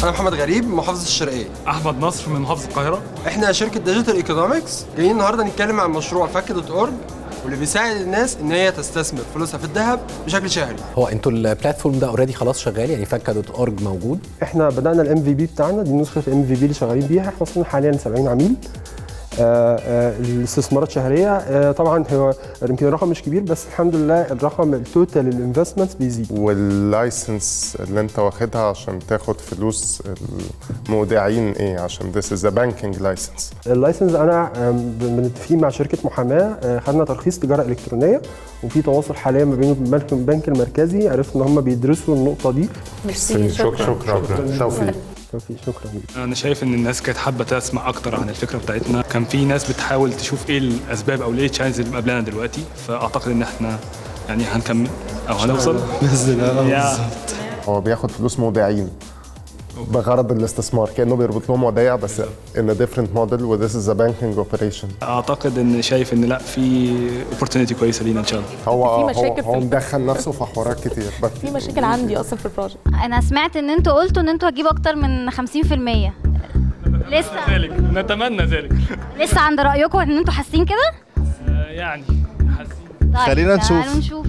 انا محمد غريب من محافظه الشرقيه احمد نصر من محافظه القاهره احنا شركه ديجيتال ايكونومكس جايين النهارده نتكلم عن مشروع فك دوت اورج واللي بيساعد الناس ان هي تستثمر فلوسها في الذهب بشكل شهري هو انتوا البلاتفورم ده اوريدي خلاص شغال يعني فكه دوت اورج موجود احنا بدانا الام في بي بتاعنا دي نسخه الام في بي اللي شغالين بيها احنا وصلنا حاليا 70 عميل آه، آه، الاستثمارات شهريه آه، طبعا هو يمكن الرقم مش كبير بس الحمد لله الرقم التوتال الانفستمنتس بيزيد واللايسنس اللي انت واخدها عشان تاخد فلوس المودعين ايه عشان this is a banking license اللايسنس انا آم، متفقين مع شركه محاماه آه، خدنا ترخيص تجاره الكترونيه وفي تواصل حاليا ما بينه وبين البنك- البنك المركزي عرفت ان هم بيدرسوا النقطه دي ميرسي شكرا شكرا توفيق توفيق شكرا ليك انا شايف ان الناس كانت حابه تسمع اكتر عن الفكره بتاعتنا كان في ناس بتحاول تشوف ايه الاسباب او ايه التشالنجز اللي مقابلانا دلوقتي فاعتقد ان احنا يعني هنكمل او هنوصل باذن الله يا هو بياخد فلوس مودعين بغرض الاستثمار كانه بيربط لهم ودايع بس in a different model و this is a banking operation اعتقد ان شايف ان لا في اوبورتونيتي كويسه لينا ان شاء الله هو في هو, مشاكل في هو ال- مدخل نفسه في حوارات كتير بس في مشاكل عندي اصلا في البروجكت انا سمعت ان انتوا قلتوا ان انتوا هتجيبوا اكتر من 50% لسه ذلك نتمنى ذلك لسه عند رايكم ان انتوا حاسين كده آه، يعني حاسين طيب خلينا تعالوا نشوف. نشوف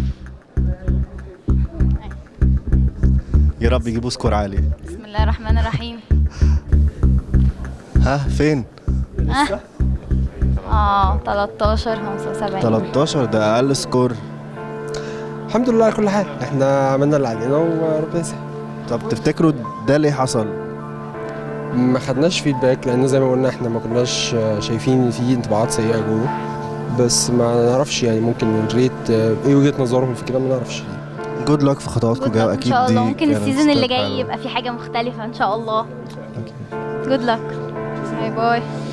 يا رب يجيبوا سكور عالي بسم الله الرحمن الرحيم ها فين اه اه 13 75 13 ده اقل سكور الحمد لله على كل حال احنا عملنا اللي علينا وربنا يسهل طب تفتكروا ده ليه حصل ما خدناش فيدباك لان زي ما قلنا احنا ما كناش آه، شايفين ان في انطباعات سيئه جوه بس ما نعرفش يعني ممكن الريت آه، ايه وجهه نظرهم في كده ما نعرفش جود لك في خطواتكم الجايه ان اكيد شاء دي الله ممكن كانت السيزون اللي step جاي حلوة. يبقى في حاجه مختلفه ان شاء الله جود لك باي باي